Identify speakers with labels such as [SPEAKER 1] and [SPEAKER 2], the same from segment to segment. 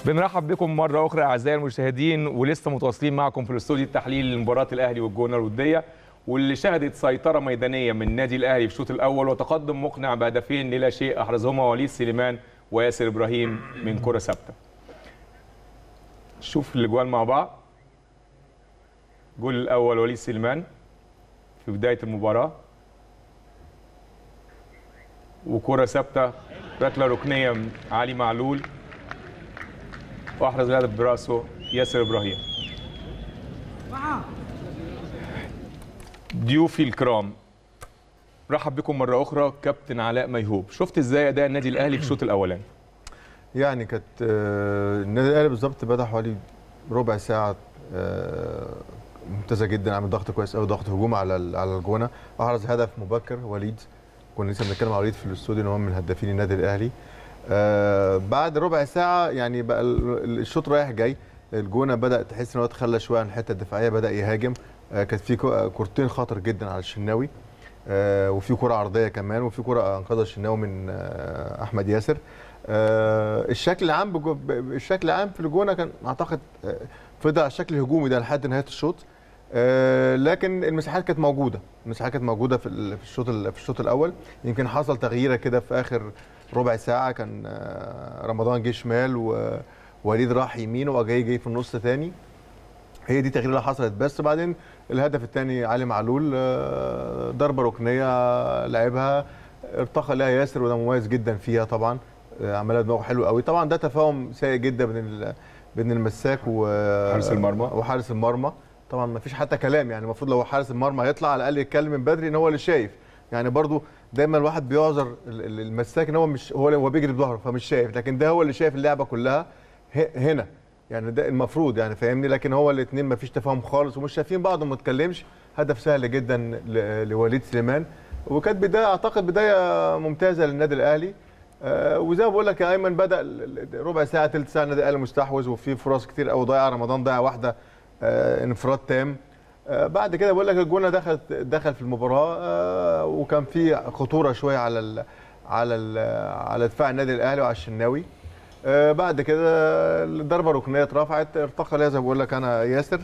[SPEAKER 1] بنرحب بكم مرة أخرى أعزائي المشاهدين ولسه متواصلين معكم في الاستوديو التحليل لمباراة الأهلي والجونة الودية واللي شهدت سيطرة ميدانية من النادي الأهلي في الشوط الأول وتقدم مقنع بهدفين للا شيء أحرزهما وليد سليمان وياسر إبراهيم من كرة ثابتة. شوف الأجوال مع بعض. الجول الأول وليد سليمان في بداية المباراة. وكرة ثابتة ركلة ركنية من علي معلول واحرز الهدف براسه ياسر ابراهيم ضيوفي الكرام رحب بكم مره اخرى كابتن علاء ميهوب شفت ازاي اداء النادي الاهلي في الشوط الاولاني
[SPEAKER 2] يعني كانت آه، النادي الاهلي بالظبط بدا حوالي ربع ساعه آه، ممتازه جدا عامل ضغط كويس قوي ضغط هجوم على ال- على الجونه احرز هدف مبكر وليد كنا لسه بنتكلم على وليد في الاستوديو ان هو من هدافين النادي الاهلي آه، بعد ربع ساعه يعني بقى ال- ال- الشوط رايح جاي الجونه بدا تحس ان هو اتخلى شويه عن الحته الدفاعيه بدا يهاجم آه، كانت في كو- آه، كورتين خطر جدا على الشناوي آه، وفي كره عرضيه كمان وفي كره انقذها الشناوي من آه، احمد ياسر آه، الشكل العام بجو- ب- الشكل العام في الجونه كان اعتقد آه، فضل على الشكل الهجومي ده لحد نهايه الشوط آه، لكن المساحات كانت موجوده المساحات كانت موجوده في ال- في الشوط ال- في الشوط الاول يمكن حصل تغييره كده في اخر ربع ساعه كان آه، رمضان جه شمال ووليد راح يمين وجاي جاي في النص تاني هي دي التغييره اللي حصلت بس بعدين الهدف الثاني علي معلول آه، ضربه ركنيه لعبها ارتقى لها ياسر وده مميز جدا فيها طبعا آه، عملها دماغه حلو قوي طبعا ده تفاهم سيء جدا بين ال- بين المساك و
[SPEAKER 1] حارس المرمى.
[SPEAKER 2] وحارس المرمى طبعا ما فيش حتى كلام يعني المفروض لو حارس المرمى هيطلع على الاقل يتكلم من بدري ان هو اللي شايف يعني برضو دايما الواحد بيعذر ال- ال- المساك ان هو مش هو هو بيجري بظهره فمش شايف لكن ده هو اللي شايف اللعبه كلها ه- هنا يعني ده المفروض يعني فاهمني لكن هو الاثنين ما فيش تفاهم خالص ومش شايفين بعض وما اتكلمش هدف سهل جدا ل- لوليد سليمان وكانت بدايه اعتقد بدايه ممتازه للنادي الاهلي آه، وزي ما بقول لك يا ايمن بدا ال- ال- ربع ساعه ثلث ساعه النادي الاهلي مستحوذ وفي فرص كتير قوي ضايعه رمضان ضيع واحده آه، انفراد تام آه، بعد كده بقول لك الجونه دخل دخل في المباراه آه، وكان في خطوره شويه على ال على ال على دفاع النادي الاهلي وعلى الشناوي آه، بعد كده الضربه الركنيه اترفعت ارتقى ليها زي ما بقول لك انا ياسر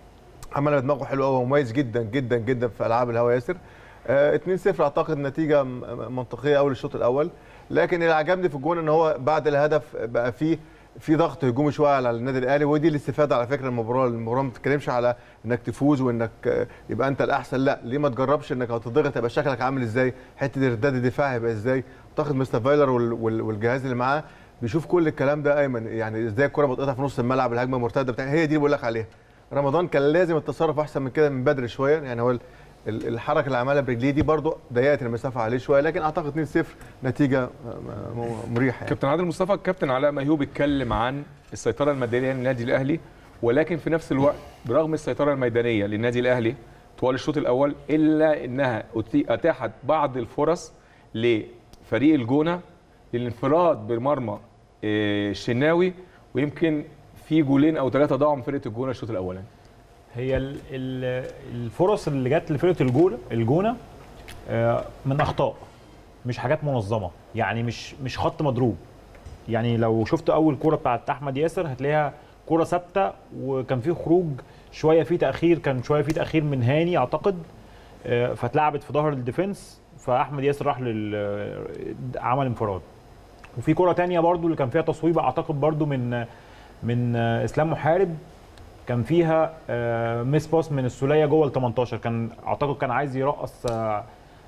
[SPEAKER 2] عمل دماغه حلو قوي ومميز جدا جدا جدا في العاب الهوا ياسر آه، 2-0 اعتقد نتيجه م- منطقيه قوي للشوط الاول لكن اللي عجبني في الجون ان هو بعد الهدف بقى فيه في ضغط هجومي شويه على النادي الاهلي ودي الاستفاده على فكره المباراه المباراه ما بتتكلمش على انك تفوز وانك آه، يبقى انت الاحسن لا ليه ما تجربش انك هتضغط يبقى شكلك عامل ازاي حته الارتداد الدفاعي هيبقى ازاي اعتقد مستر فايلر وال- وال- والجهاز اللي معاه بيشوف كل الكلام ده ايمن يعني ازاي الكره بتقطع في نص الملعب الهجمه المرتده بتاع هي دي اللي بقول لك عليها رمضان كان لازم التصرف احسن من كده من بدري شويه يعني هو ال- ال- الحركه اللي عملها برجليه دي برضو ضيقت المسافه عليه شويه لكن اعتقد 2-0 نتيجه م- م- مريحه يعني.
[SPEAKER 1] كابتن عادل مصطفى الكابتن علاء ميهوب اتكلم عن السيطره الميدانيه للنادي الاهلي ولكن في نفس الوقت برغم السيطره الميدانيه للنادي الاهلي طوال الشوط الاول الا انها أتي- اتاحت بعض الفرص لفريق الجونه للانفراد بمرمى آه، الشناوي ويمكن في جولين او ثلاثه ضاعوا من فرقه الجونه الشوط الاولاني
[SPEAKER 3] هي ال- ال- الفرص اللي جت لفرقه الجونه الجونه آه، من اخطاء مش حاجات منظمه يعني مش مش خط مضروب يعني لو شفت اول كوره بتاعت احمد ياسر هتلاقيها كوره ثابته وكان في خروج شويه في تاخير كان شويه في تاخير من هاني اعتقد آه، فاتلعبت في ظهر الديفنس فاحمد ياسر راح لل عمل انفراد وفي كره تانية برضو اللي كان فيها تصويبه اعتقد برضو من من آه، اسلام محارب كان فيها آه، ميس باس من السوليه جوه ال 18 كان اعتقد كان عايز يرقص آه،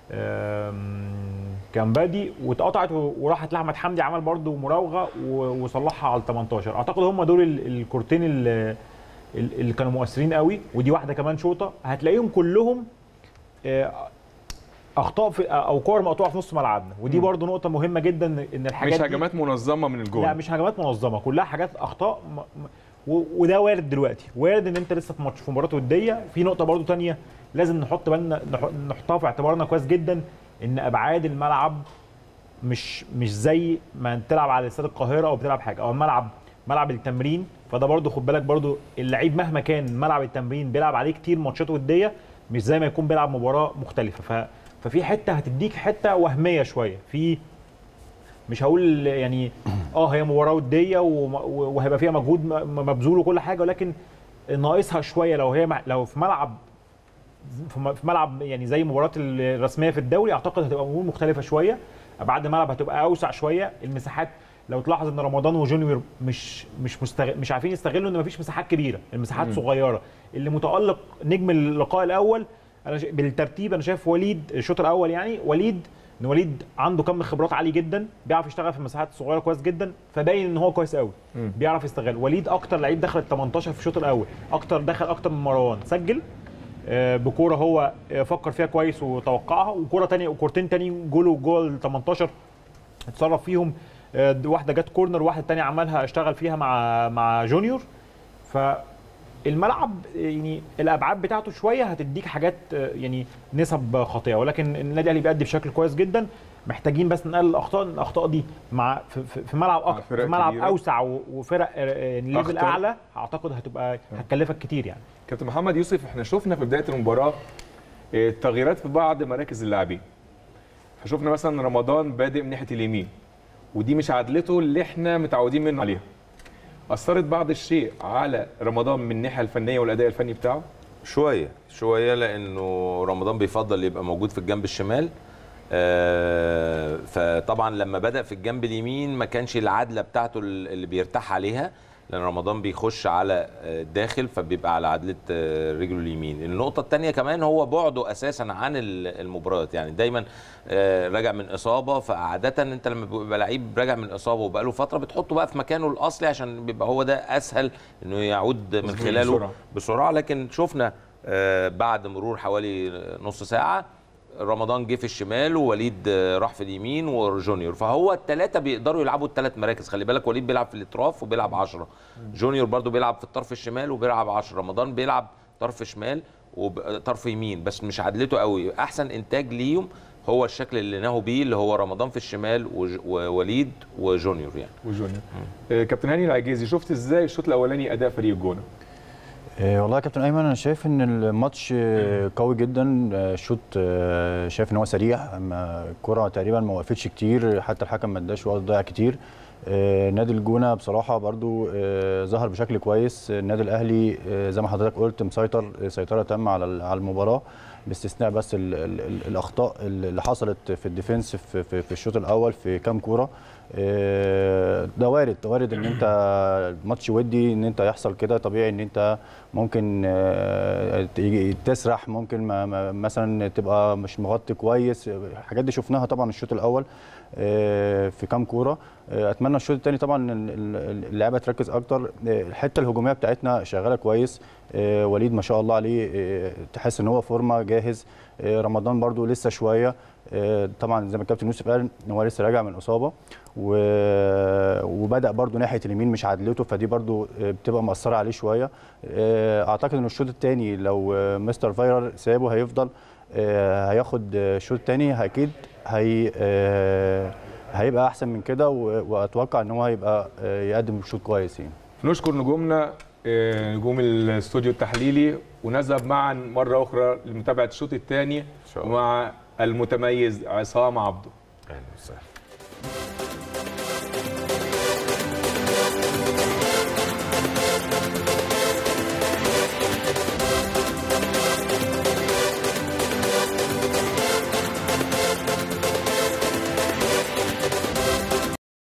[SPEAKER 3] آم، كان بادي واتقطعت و- وراحت لاحمد حمدي عمل برده مراوغه و- وصلحها على ال 18 اعتقد هم دول ال- الكورتين اللي, اللي كانوا مؤثرين قوي ودي واحده كمان شوطه هتلاقيهم كلهم آه، اخطاء في او كور مقطوعه في نص ملعبنا ودي برده نقطه مهمه جدا ان الحاجات
[SPEAKER 1] مش
[SPEAKER 3] دي-
[SPEAKER 1] هجمات منظمه من الجون
[SPEAKER 3] لا مش هجمات منظمه كلها حاجات اخطاء م... م... و... وده وارد دلوقتي وارد ان انت لسه في ماتش في مباراه وديه في نقطه برضو تانية لازم نحط بالنا نح... نحطها في اعتبارنا كويس جدا ان ابعاد الملعب مش مش زي ما تلعب على استاد القاهره او بتلعب حاجه او الملعب ملعب التمرين فده برضو خد بالك برضو اللعيب مهما كان ملعب التمرين بيلعب عليه كتير ماتشات وديه مش زي ما يكون بيلعب مباراه مختلفه ف... ففي حته هتديك حته وهميه شويه في مش هقول يعني اه هي مباراه وديه وم- وهيبقى فيها مجهود م- مبذول وكل حاجه ولكن ناقصها شويه لو هي مع- لو في ملعب في م- في ملعب يعني زي المباراه الرسميه في الدوري اعتقد هتبقى امور مختلفه شويه ابعاد الملعب هتبقى اوسع شويه المساحات لو تلاحظ ان رمضان وجونيور مش مش مستغ... مش عارفين يستغلوا ان مفيش مساحات كبيره المساحات صغيره اللي متالق نجم اللقاء الاول انا ش... بالترتيب انا شايف وليد الشوط الاول يعني وليد ان وليد عنده كم خبرات عالي جدا بيعرف يشتغل في المساحات الصغيره كويس جدا فباين ان هو كويس قوي بيعرف يستغل وليد اكتر لعيب دخل ال 18 في الشوط الاول اكتر دخل اكتر من مروان سجل آه، بكوره هو آه، فكر فيها كويس وتوقعها وكوره تانية وكورتين تاني جوله جوه ال 18 اتصرف فيهم آه، د- واحده جت كورنر واحده تانية عملها اشتغل فيها مع مع جونيور فالملعب يعني الابعاد بتاعته شويه هتديك حاجات آه، يعني نسب خاطئه ولكن النادي الاهلي بيأدي بشكل كويس جدا محتاجين بس نقلل الاخطاء الاخطاء دي مع في, في, في ملعب أك...
[SPEAKER 1] فرق
[SPEAKER 3] في ملعب
[SPEAKER 1] كبيرة.
[SPEAKER 3] اوسع و- وفرق آه، ليفل
[SPEAKER 1] أخطر.
[SPEAKER 3] اعلى اعتقد هتبقى هتكلفك كتير يعني
[SPEAKER 1] كابتن محمد يوسف احنا شفنا في بدايه المباراه آه، تغييرات في بعض مراكز اللاعبين فشفنا مثلا رمضان بادئ من ناحيه اليمين ودي مش عدلته اللي احنا متعودين منه عليها اثرت بعض الشيء على رمضان من الناحيه الفنيه والاداء الفني بتاعه
[SPEAKER 4] شويه شويه لانه رمضان بيفضل يبقى موجود في الجنب الشمال آه، فطبعا لما بدا في الجنب اليمين ما كانش العدله بتاعته اللي بيرتاح عليها لان رمضان بيخش على آه، الداخل فبيبقى على عدله آه، رجله اليمين النقطه الثانيه كمان هو بعده اساسا عن ال- المباريات يعني دايما آه، راجع من اصابه فعاده انت لما بيبقى لعيب راجع من اصابه وبقاله فتره بتحطه بقى في مكانه الاصلي عشان بيبقى هو ده اسهل انه يعود من
[SPEAKER 1] مظبوط،
[SPEAKER 4] خلاله
[SPEAKER 1] بسرعة.
[SPEAKER 4] بسرعه لكن شفنا آه، بعد مرور حوالي نص ساعه رمضان جه في الشمال ووليد آه، راح في اليمين وجونيور فهو الثلاثه بيقدروا يلعبوا الثلاث مراكز خلي بالك وليد بيلعب في الاطراف وبيلعب 10 جونيور برضو بيلعب في الطرف الشمال وبيلعب 10 رمضان بيلعب طرف شمال وطرف يمين بس مش عدلته قوي احسن انتاج ليهم هو الشكل اللي نهوا بيه اللي هو رمضان في الشمال وج- ووليد وجونيور يعني
[SPEAKER 1] وجونيور آه، كابتن هاني العجيزي شفت ازاي الشوط الاولاني اداء فريق الجونه
[SPEAKER 5] آه، والله يا كابتن ايمن انا شايف ان الماتش آه، قوي جدا آه، الشوط آه، شايف ان هو سريع اما الكره تقريبا ما وقفتش كتير حتى الحكم ما اداش وقت ضيع كتير آه، نادي الجونه بصراحه برضو آه، ظهر بشكل كويس النادي الاهلي آه، زي ما حضرتك قلت مسيطر آه، سيطره تامه على ال- على المباراه باستثناء بس ال ال ال الاخطاء اللي حصلت في الديفنس في, في, في الشوط الاول في كام كوره آه، ده وارد وارد ان انت ماتش ودي ان انت يحصل كده طبيعي ان انت ممكن آه، تيجي تسرح ممكن ما ما مثلا تبقى مش مغطي كويس الحاجات دي شفناها طبعا الشوط الاول آه، في كام كوره آه، اتمنى الشوط الثاني طبعا ال- ال- اللعيبه تركز اكتر آه، الحته الهجوميه بتاعتنا شغاله كويس آه، وليد ما شاء الله عليه آه، تحس ان هو فورمه جاهز آه، رمضان برضو لسه شويه آه، طبعا زي ما الكابتن يوسف قال ان هو لسه راجع من اصابه و... وبدا برضو ناحيه اليمين مش عدلته فدي برضو آه، بتبقى مأثره عليه شويه آه، اعتقد ان الشوط الثاني لو آه، مستر فايرر سابه هيفضل آه، هياخد آه، الشوط الثاني اكيد هي آه، هيبقى احسن من كده و- واتوقع ان هو هيبقى آه، يقدم شوط كويس يعني
[SPEAKER 1] نشكر نجومنا آه، نجوم الاستوديو التحليلي ونذهب معا مره اخرى لمتابعه الشوط الثاني
[SPEAKER 4] شاء الله.
[SPEAKER 1] مع المتميز عصام عبده
[SPEAKER 4] اهلا وسهلا